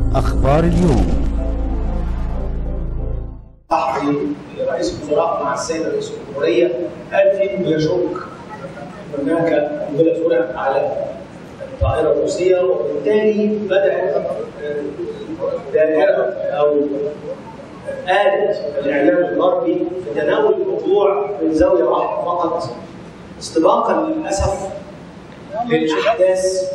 أخبار اليوم صحفي رئيس الوزراء مع السيد رئيس الجمهوريه قال فيه بيشك هناك قنبله فرقت على الطائره الروسيه وبالتالي بدات دائره او آلة الإعلام الغربي في تناول الموضوع من زاوية واحدة فقط استباقا للأسف للأحداث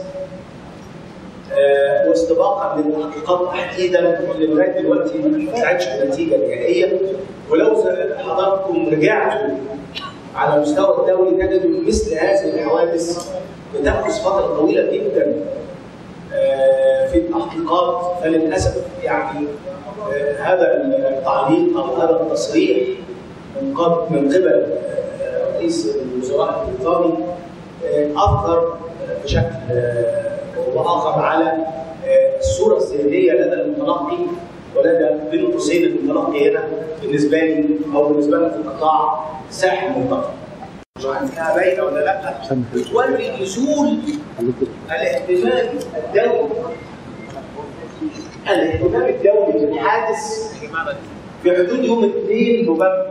آه، واستباقا للحقيقات تحديدا اللي لغايه دلوقتي ما طلعتش بنتيجه نهائيه ولو حضراتكم رجعتوا على مستوى الدولي تجدوا مثل هذه الحوادث بتاخذ فتره طويله جدا آه، في التحقيقات فللاسف يعني آه، هذا التعليق او هذا التصريح من قبل من قبل آه، رئيس الوزراء البريطاني آه، اثر بشكل آه، واخر على آه، الصوره الذهنيه لدى المتلقي ولدى بين قوسين المتلقي هنا بالنسبه لي او بالنسبه لنا في القطاع ساحل منطقه. مش عارف انها باينه ولا لا بتوري نزول الاهتمام الدولي الاهتمام الدولي بالحادث في حدود يوم 2 نوفمبر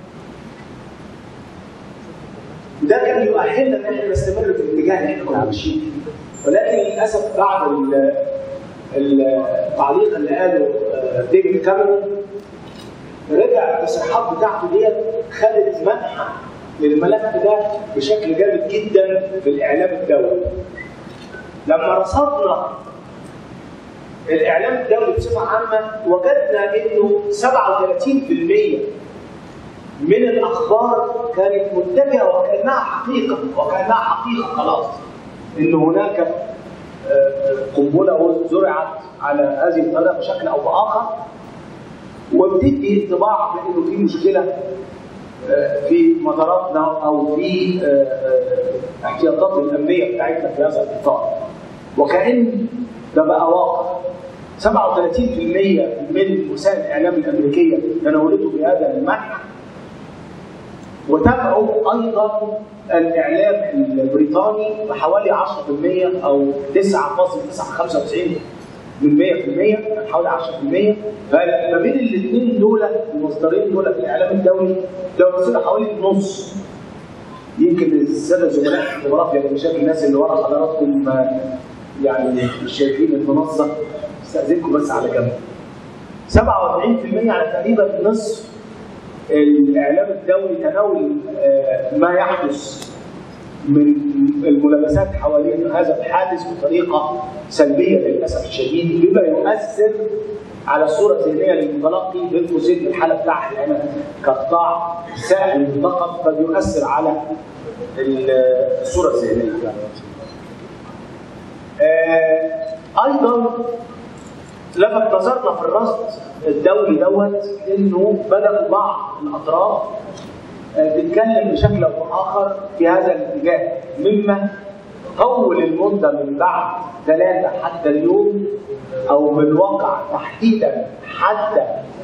وده كان يؤهلنا ان احنا نستمر في الاتجاه اللي احنا كنا ماشيين فيه ولكن للاسف بعد ال- التعليق اللي قاله آه، ديفيد كاميرون رجع التصريحات بتاعته ديت خدت منحى للملف ده بشكل جامد جدا في الاعلام الدولي. لما رصدنا الاعلام الدولي بصفه عامه وجدنا انه 37% من الاخبار كانت متجهه وكانها حقيقه وكانها حقيقه خلاص ان هناك آه، قنبله زرعت على هذه الطريقه بشكل او باخر وبتدي انطباع بانه في مشكله آه، في مطاراتنا او في آه، آه، احتياطات الامنيه بتاعتنا في هذا الاطار وكان ده بقى واقع 37% من وسائل الاعلام الامريكيه تناولته بهذا المنح وتابعوا ايضا الاعلام البريطاني بحوالي 10% او 9.995 من 100% حوالي 10% فما بين الاثنين دول المصدرين دول في الاعلام الدولي لو بصينا حوالي النص يمكن الساده زملاء في الجغرافيا اللي شايف الناس اللي ورا حضراتكم آه، يعني مش شايفين المنصه استاذنكم بس على جنب 47% على تقريبا نصف الاعلام الدولي تناول آه، ما يحدث من الملابسات حوالين هذا الحادث بطريقه سلبيه للاسف الشديد بما يؤثر على الصوره الذهنيه للمتلقي بين قوسين في الحاله بتاعتي انا كقطاع سائل فقط فبيؤثر على الصوره الذهنيه آه، ايضا لفت نظرنا في الرصد الدولي دوت انه بدأوا بعض الاطراف آه، تتكلم بشكل او باخر في هذا الاتجاه مما طول المده من بعد ثلاثه حتى اليوم او من الواقع تحديدا حتى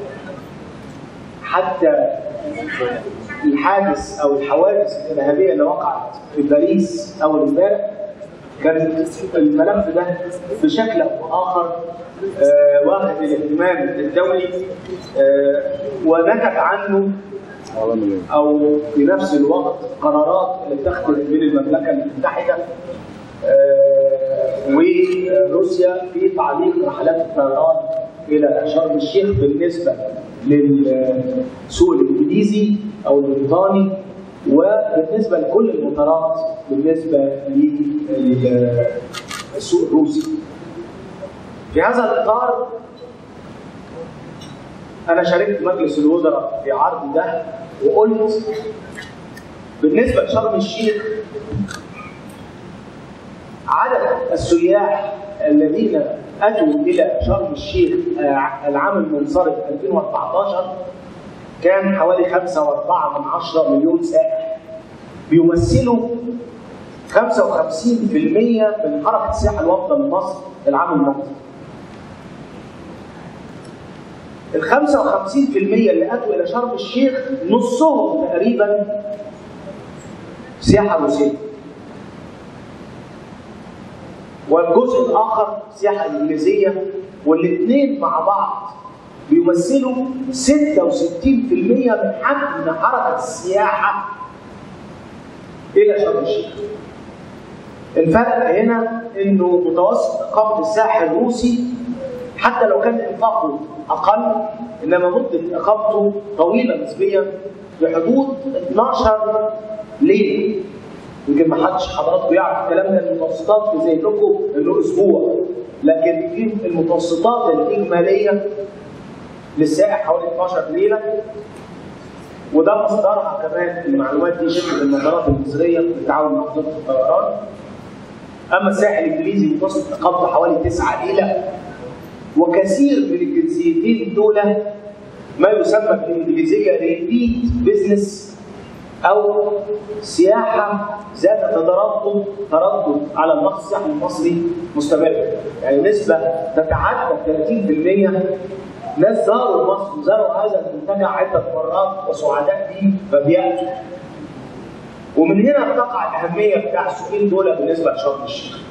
حتى الحادث او الحوادث الارهابيه اللي وقعت في باريس اول امبارح كان الملف ده بشكل او باخر آه، واخد الاهتمام الدولي آه، ونتج عنه او في نفس الوقت قرارات اللي اتخذت من المملكه المتحده آه، وروسيا في تعليق رحلات الطيران الى شرم الشيخ بالنسبه للسوق الانجليزي او البريطاني وبالنسبه لكل المطارات بالنسبه للسوق الروسي. في هذا الاطار انا شاركت مجلس الوزراء في عرض ده وقلت بالنسبه لشرم الشيخ عدد السياح الذين اتوا الى شرم الشيخ آه، العام المنصرم 2014 كان حوالي 5.4 من عشرة مليون سائح بيمثلوا 55% من حركه السياحه الوافده لمصر العام الماضي. ال 55% اللي اتوا الى شرم الشيخ نصهم تقريبا سياحه روسيه. والجزء الاخر السياحه الانجليزيه والاثنين مع بعض بيمثلوا 66% من حجم حركه السياحه الى شرم الشيخ. الفرق هنا انه متوسط اقامه الساحل الروسي حتى لو كان انفاقه اقل انما مده اقامته طويله نسبيا بحدود 12 ليله يمكن ما حدش حضراتكم يعرف الكلام ده المتوسطات في زي لكم انه اسبوع لكن في المتوسطات الاجماليه للسائح حوالي 12 ليله وده مصدرها كمان المعلومات دي شركه المطارات المصريه بالتعاون مع وزاره الطيران اما الساحل الانجليزي متوسط اقامته حوالي 9 ليله وكثير من الجنسيتين دول ما يسمى بالانجليزيه ريبيت بزنس او سياحه ذات تردد تردد على النقد السياحي المصري مستمر يعني نسبه تتعدى 30% ناس زاروا مصر وزاروا هذا المنتجع عده مرات وسعداء به فبياتوا ومن هنا بتقع الاهميه بتاع السوقين دول بالنسبه لشرم الشيخ